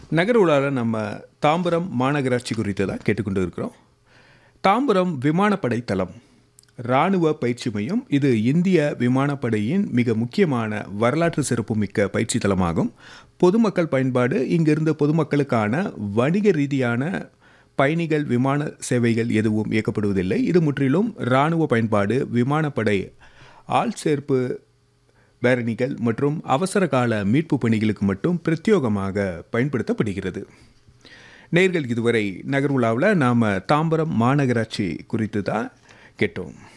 நகர உலாவில் நம்ம தாம்பரம் மாநகராட்சி குறித்து தான் கேட்டுக்கொண்டு இருக்கிறோம் தாம்பரம் விமானப்படை தளம் இராணுவ பயிற்சி மையம் இது இந்திய விமானப்படையின் மிக முக்கியமான வரலாற்று சிறப்புமிக்க பயிற்சி தளமாகும் பொதுமக்கள் பயன்பாடு இங்கிருந்த பொதுமக்களுக்கான வணிக ரீதியான பயணிகள் விமான சேவைகள் எதுவும் இயக்கப்படுவதில்லை இது முற்றிலும் இராணுவ பயன்பாடு விமானப்படை ஆள் சேர்ப்பு பேரணிகள் மற்றும் அவசர கால மீட்பு பணிகளுக்கு மட்டும் பிரத்யேகமாக பயன்படுத்தப்படுகிறது நேர்கள் இதுவரை நகர்வுலாவில் நாம் தாம்பரம் மாநகராட்சி குறித்து தான் கேட்டோம்